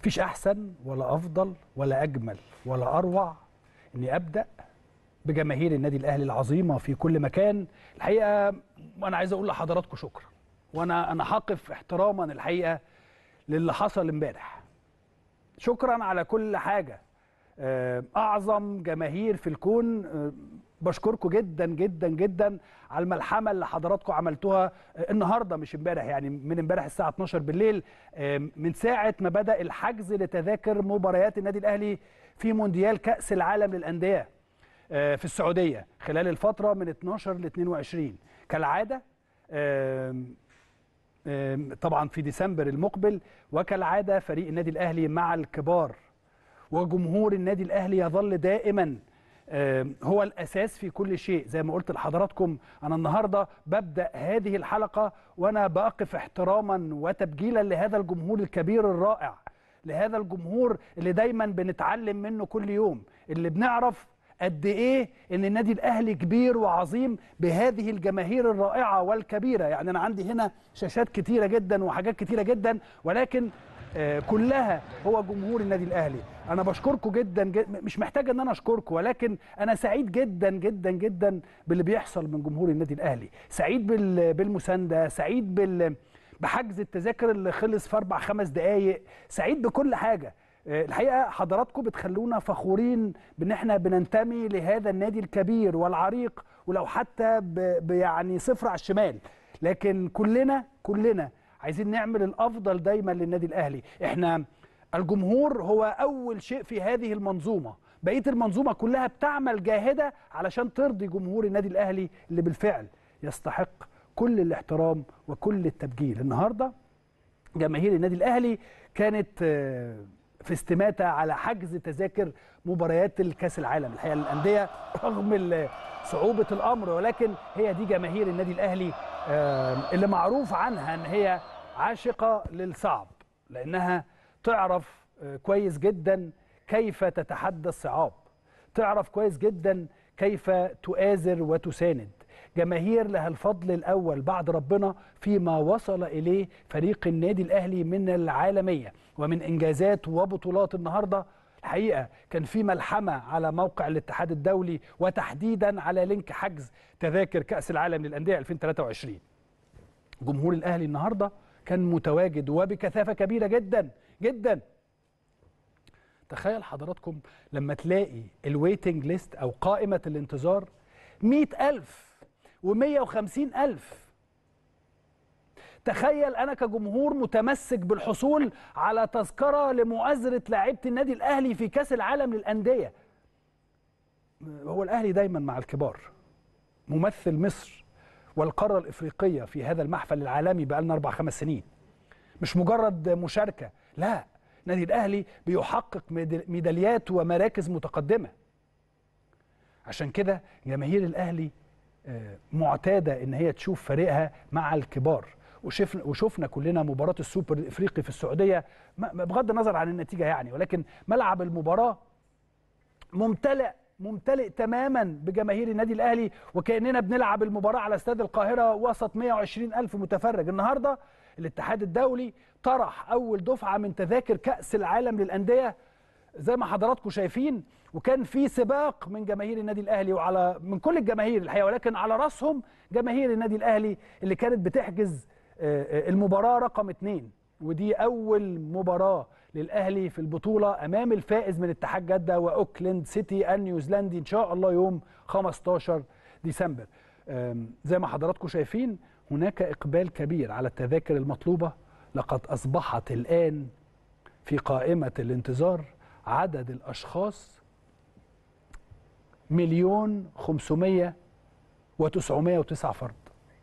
مفيش احسن ولا افضل ولا اجمل ولا اروع اني ابدا بجماهير النادي الاهلي العظيمه في كل مكان الحقيقه انا عايز اقول لحضراتكم شكرا وانا انا هقف احتراما الحقيقه للي حصل امبارح شكرا على كل حاجه آه، اعظم جماهير في الكون آه، بشكركم جدا جدا جدا على الملحمه اللي حضراتكم عملتوها آه، النهارده مش امبارح يعني من امبارح الساعه 12 بالليل آه، من ساعه ما بدا الحجز لتذاكر مباريات النادي الاهلي في مونديال كاس العالم للانديه آه، في السعوديه خلال الفتره من 12 ل 22 كالعاده آم، آم، طبعا في ديسمبر المقبل وكالعاده فريق النادي الاهلي مع الكبار وجمهور النادي الاهلي يظل دائما آم، هو الاساس في كل شيء زي ما قلت لحضراتكم انا النهارده ببدا هذه الحلقه وانا بقف احتراما وتبجيلا لهذا الجمهور الكبير الرائع لهذا الجمهور اللي دايما بنتعلم منه كل يوم اللي بنعرف قد ايه ان النادي الاهلي كبير وعظيم بهذه الجماهير الرائعه والكبيره يعني انا عندي هنا شاشات كتيره جدا وحاجات كتيره جدا ولكن آه، كلها هو جمهور النادي الاهلي انا بشكركم جدا, جدا مش محتاج ان انا اشكركم ولكن انا سعيد جدا جدا جدا باللي بيحصل من جمهور النادي الاهلي سعيد بال- بالمسانده سعيد بال بحجز التذاكر اللي خلص في اربع خمس دقائق سعيد بكل حاجه آه، الحقيقه حضراتكم بتخلونا فخورين بان احنا بننتمي لهذا النادي الكبير والعريق ولو حتى ب- ب- يعني صفر على الشمال لكن كلنا كلنا عايزين نعمل الافضل دايما للنادي الاهلي احنا الجمهور هو اول شيء في هذه المنظومه بقيه المنظومه كلها بتعمل جاهده علشان ترضي جمهور النادي الاهلي اللي بالفعل يستحق كل الاحترام وكل التبجيل النهارده جماهير النادي الاهلي كانت آه، في استماتة على حجز تذاكر مباريات الكاس العالم الحقيقه للانديه رغم ال- صعوبه الامر ولكن هي دي جماهير النادي الاهلي آه، اللي معروف عنها ان هي عاشقه للصعب لانها تعرف آه، كويس جدا كيف تتحدى الصعاب تعرف كويس جدا كيف تؤازر وتساند جماهير لها الفضل الأول بعد ربنا فيما وصل إليه فريق النادي الأهلي من العالمية ومن إنجازات وبطولات النهاردة الحقيقة كان في ملحمة على موقع الاتحاد الدولي وتحديدا على لينك حجز تذاكر كأس العالم للأندية 2023 جمهور الأهلي النهاردة كان متواجد وبكثافة كبيرة جدا جدا تخيل حضراتكم لما تلاقي الويتنج ليست أو قائمة الانتظار مئة ألف ومية وخمسين ألف تخيل أنا كجمهور متمسك بالحصول على تذكرة لمؤازرة لاعيبة النادي الأهلي في كأس العالم للأندية هو الأهلي دايما مع الكبار ممثل مصر والقارة الإفريقية في هذا المحفل العالمي بقالنا أربع خمس سنين مش مجرد مشاركة لا النادي الأهلي بيحقق ميد- ميداليات ومراكز متقدمة عشان كده جماهير الأهلي آه، معتادة إن هي تشوف فريقها مع الكبار وشفنا وشفنا كلنا مباراة السوبر الإفريقي في السعودية ما- ما- بغض النظر عن النتيجة يعني ولكن ملعب المباراة ممتلئ ممتلئ تماما بجماهير النادي الاهلي وكاننا بنلعب المباراه على استاد القاهره وسط 120 الف متفرج النهارده الاتحاد الدولي طرح اول دفعه من تذاكر كاس العالم للانديه زي ما حضراتكم شايفين وكان في سباق من جماهير النادي الاهلي وعلى من كل الجماهير الحقيقه ولكن على راسهم جماهير النادي الاهلي اللي كانت بتحجز آه، آه، المباراه رقم اثنين ودي اول مباراه للاهلي في البطوله امام الفائز من اتحاد جده واوكلاند سيتي النيوزيلندي ان شاء الله يوم 15 ديسمبر آم، زي ما حضراتكم شايفين هناك اقبال كبير على التذاكر المطلوبه لقد اصبحت الان في قائمه الانتظار عدد الاشخاص مليون خمسمية وتسعمية وتسعة فرد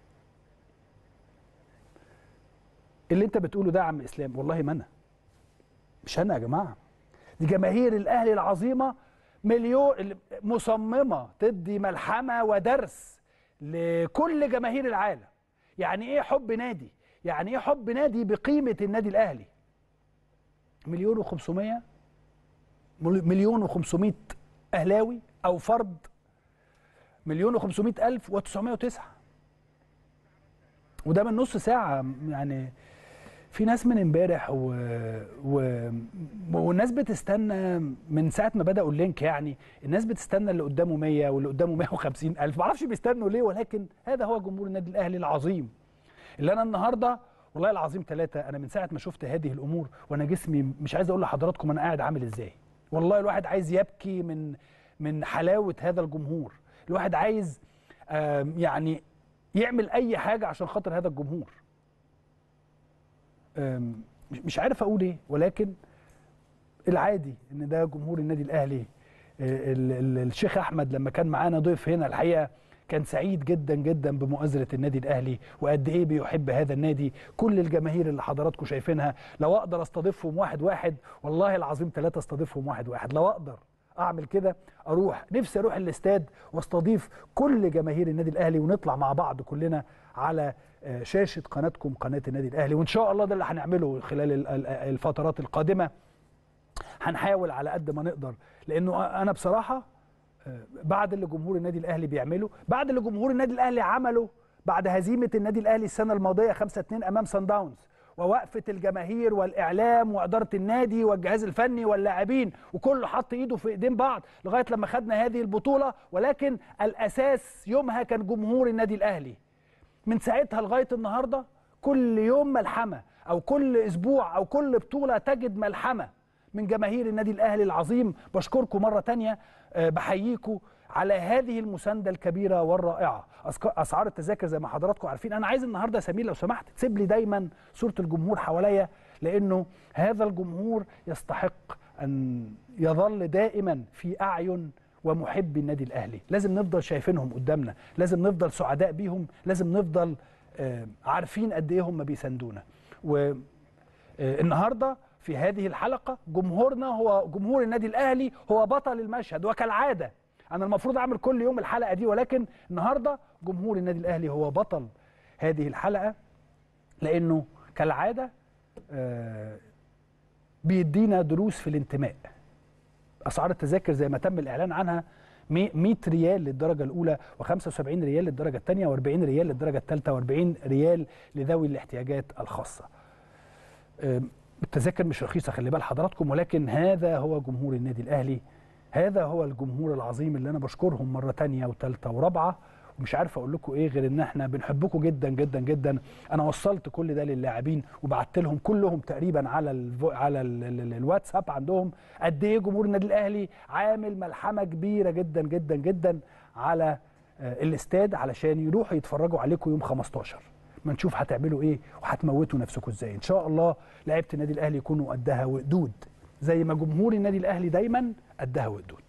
اللي انت بتقوله ده يا عم اسلام والله ما انا مش انا يا جماعه دي جماهير الاهلي العظيمه مليون اللي مصممه تدي ملحمه ودرس لكل جماهير العالم يعني ايه حب نادي يعني ايه حب نادي بقيمه النادي الاهلي مليون وخمسمية مليون وخمسمية اهلاوي او فرد مليون وخمسمائة ألف وتسعمائة وتسعة وده من نص ساعة يعني في ناس من امبارح و... و... والناس بتستنى من ساعه ما بداوا اللينك يعني الناس بتستنى اللي قدامه 100 واللي قدامه 150 الف ما اعرفش بيستنوا ليه ولكن هذا هو جمهور النادي الاهلي العظيم اللي انا النهارده والله العظيم ثلاثة أنا من ساعة ما شفت هذه الأمور وأنا جسمي مش عايز أقول لحضراتكم أنا قاعد عامل إزاي والله الواحد عايز يبكي من من حلاوة هذا الجمهور الواحد عايز آم، يعني يعمل أي حاجة عشان خاطر هذا الجمهور آم، مش- مش عارف أقول إيه ولكن العادي إن ده جمهور النادي الأهلي آه، ال- ال- الشيخ أحمد لما كان معانا ضيف هنا الحقيقة كان سعيد جدا جدا بمؤازرة النادي الأهلي وقد إيه بيحب هذا النادي كل الجماهير اللي حضراتكم شايفينها لو أقدر أستضيفهم واحد واحد والله العظيم ثلاثة أستضيفهم واحد واحد لو أقدر أعمل كده أروح نفسي أروح الاستاد واستضيف كل جماهير النادي الأهلي ونطلع مع بعض كلنا على آه، شاشة قناتكم قناة النادي الأهلي وإن شاء الله ده اللي هنعمله خلال ال- ال- الفترات القادمة هنحاول على قد ما نقدر لأنه أنا بصراحة بعد اللي جمهور النادي الاهلي بيعمله بعد اللي جمهور النادي الاهلي عمله بعد هزيمه النادي الاهلي السنه الماضيه 5-2 امام سان داونز ووقفه الجماهير والاعلام واداره النادي والجهاز الفني واللاعبين وكله حط ايده في ايدين بعض لغايه لما خدنا هذه البطوله ولكن الاساس يومها كان جمهور النادي الاهلي من ساعتها لغايه النهارده كل يوم ملحمه او كل اسبوع او كل بطوله تجد ملحمه من جماهير النادي الاهلي العظيم بشكركم مره تانية آه، بحييكم على هذه المسانده الكبيره والرائعه أسك- اسعار التذاكر زي ما حضراتكم عارفين انا عايز النهارده يا سمير لو سمحت تسيب لي دايما صوره الجمهور حواليا لانه هذا الجمهور يستحق ان يظل دائما في اعين ومحبي النادي الاهلي لازم نفضل شايفينهم قدامنا لازم نفضل سعداء بيهم لازم نفضل آه، عارفين قد ايه هم بيساندونا و آه، النهارده في هذه الحلقه جمهورنا هو جمهور النادي الاهلي هو بطل المشهد وكالعاده انا المفروض اعمل كل يوم الحلقه دي ولكن النهارده جمهور النادي الاهلي هو بطل هذه الحلقه لانه كالعاده آه، بيدينا دروس في الانتماء اسعار التذاكر زي ما تم الاعلان عنها 100 ريال للدرجه الاولى و75 ريال للدرجه الثانيه و40 ريال للدرجه الثالثه و40 ريال لذوي الاحتياجات الخاصه أم، التذاكر مش رخيصه خلي بال حضراتكم ولكن هذا هو جمهور النادي الاهلي هذا هو الجمهور العظيم اللي انا بشكرهم مره تانية وثالثه ورابعه ومش عارف اقول لكم ايه غير ان احنا بنحبكم جدا جدا جدا انا وصلت كل ده للاعبين وبعت لهم كلهم تقريبا على الفو... على ال... ال... ال... الواتساب عندهم قد ايه جمهور النادي الاهلي عامل ملحمه كبيره جدا جدا جدا على آه، الاستاد علشان يروحوا يتفرجوا عليكم يوم 15 ما نشوف هتعملوا ايه وهتموتوا نفسكم ازاي ان شاء الله لعيبه النادي الاهلي يكونوا قدها وقدود زي ما جمهور النادي الاهلي دايما قدها وقدود